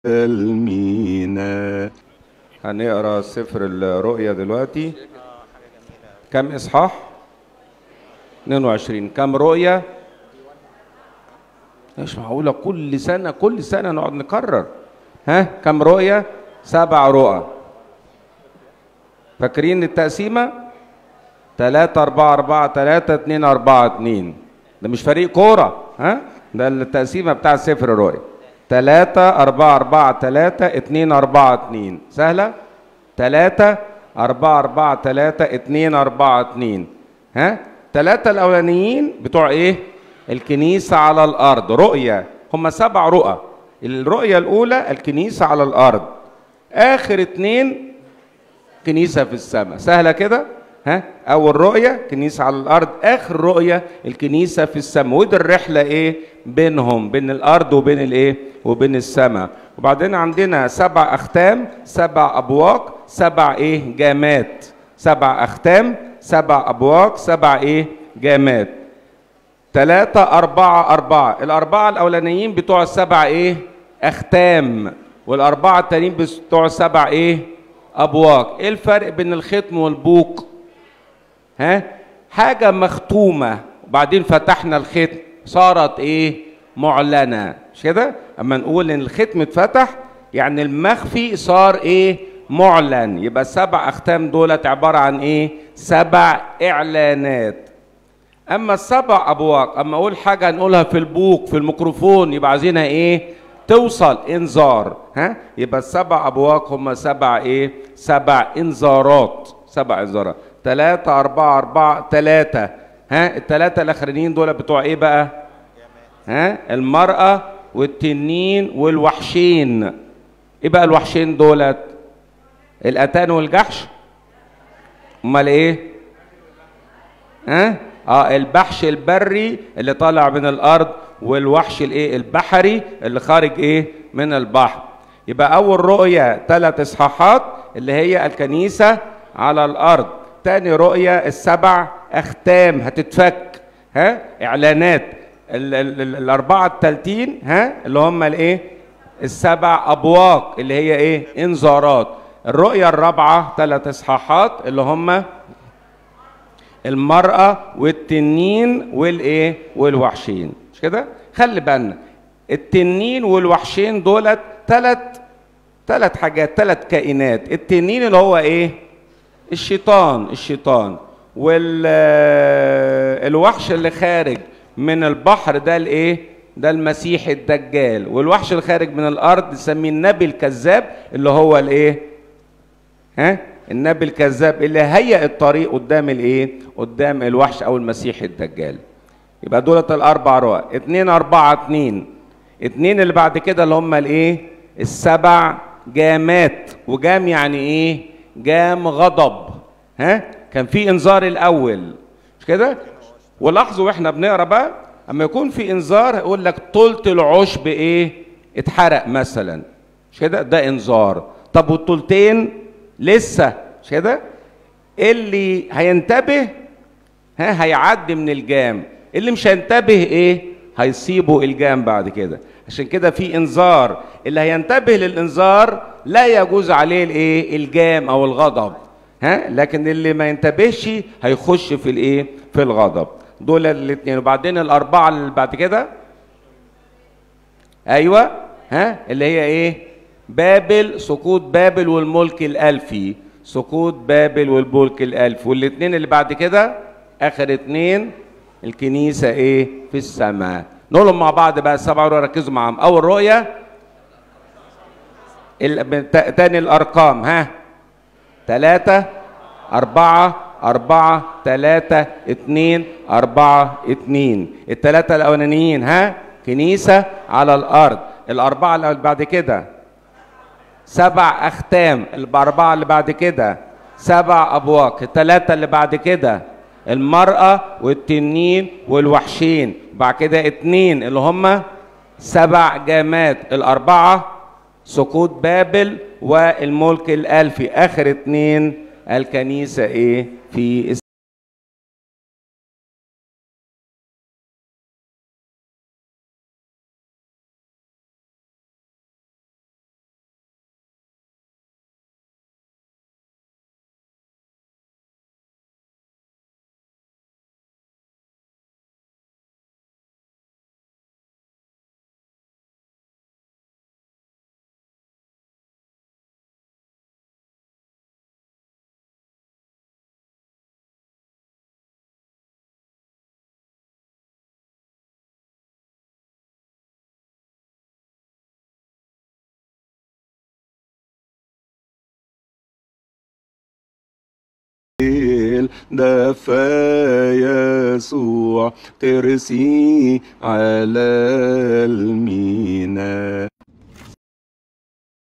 المينا هنقرا سفر الرؤيا دلوقتي كم اصحاح 22 كم رؤيا مش معقوله كل سنه كل سنه نقعد نكرر ها كم رؤيا سبع رؤى فاكرين التقسيمه 3 4 4 3 2 4 2 ده مش فريق كوره ها ده التقسيمه بتاع سفر الرؤيا 3 4 4 3 2 4 2 سهله 3 4 4 3 2 4 2 ها ثلاثة الأولانيين بتوع إيه؟ الكنيسة على الأرض رؤية هم سبع رؤى الرؤية الأولى الكنيسة على الأرض آخر اتنين كنيسة في السماء سهلة كده؟ ها أول رؤية كنيسة على الأرض آخر رؤية الكنيسة في السماء ودي الرحلة إيه؟ بينهم بين الأرض وبين الإيه؟ وبين السماء وبعدين عندنا سبع أختام سبع أبواق سبع إيه؟ جامات سبع أختام سبع أبواق سبع إيه؟ جامات ثلاثة أربعة أربعة الأربعة الأولانيين بتوع السبع إيه؟ أختام والأربعة التانيين بتوع سبع إيه؟ أبواق إيه الفرق بين الختم والبوق؟ ها؟ حاجة مختومة وبعدين فتحنا الختم صارت إيه؟ معلنة مش كده؟ أما نقول إن الختم اتفتح يعني المخفي صار إيه؟ معلن يبقى السبع أختام دولت عبارة عن إيه؟ سبع إعلانات اما السبع ابواق اما اقول حاجه نقولها في البوق في الميكروفون يبقى عايزينها ايه توصل انذار ها يبقى السبع ابواق هم سبع ايه سبع انذارات سبع انذارات ثلاثة أربعة أربعة ثلاثة ها الثلاثة الأخرانيين دول بتوع إيه بقى؟ ها المرأة والتنين والوحشين إيه بقى الوحشين دولت؟ الأتان والجحش؟ أمال إيه؟ ها؟ اه البحش البري اللي طالع من الارض والوحش الايه البحري اللي خارج ايه من البحر يبقى اول رؤيه ثلاث اصحاحات اللي هي الكنيسه على الارض تاني رؤيه السبع اختام هتتفك ها اعلانات ال ال ال الاربعه التالتين ها اللي هم الايه السبع ابواق اللي هي ايه انذارات الرؤيه الرابعه ثلاث اصحاحات اللي هم المرأة والتنين والإيه؟ والوحشين مش كده؟ خلي بالنا التنين والوحشين دولت ثلاث ثلاث حاجات ثلاث كائنات التنين اللي هو إيه؟ الشيطان الشيطان والوحش اللي خارج من البحر ده الإيه؟ ده المسيح الدجال والوحش اللي خارج من الأرض نسميه النبي الكذاب اللي هو الإيه؟ ها؟ النبي الكذاب اللي هيئ الطريق قدام الايه قدام الوحش او المسيح الدجال يبقى دولت الاربع رؤى اتنين اربعة اتنين اتنين اللي بعد كده اللي هم الايه السبع جامات وجام يعني ايه جام غضب ها كان في انذار الاول مش كده ولاحظوا واحنا بنقرا بقى اما يكون في انذار يقول لك طولة العشب ايه اتحرق مثلا مش كده ده انذار طب والطولتين لسه مش كده اللي هينتبه ها هيعدي من الجام اللي مش هينتبه ايه هيصيبه الجام بعد كده عشان كده في انذار اللي هينتبه للانذار لا يجوز عليه الايه الجام او الغضب ها لكن اللي ما ينتبهش هيخش في الايه في الغضب دول الاثنين وبعدين الاربعه اللي بعد كده ايوه ها اللي هي ايه بابل سقوط بابل والملك الألفي سقوط بابل والملك الألفي والاثنين اللي بعد كده آخر اتنين الكنيسة إيه في السماء نقولهم مع بعض بقى السبعة رؤيا ركزوا معاهم أول رؤية تاني الأرقام ها ثلاثة أربعة أربعة ثلاثة اتنين أربعة اتنين الثلاثة الأولانيين ها كنيسة على الأرض الأربعة اللي بعد كده سبع أختام الأربعة اللي بعد كده سبع أبواق الثلاثة اللي بعد كده المرأة والتنين والوحشين بعد كده اتنين اللي هم سبع جامات الأربعة سقوط بابل والملك الألفي آخر اتنين الكنيسة إيه في دفى يسوع ترسي على المينا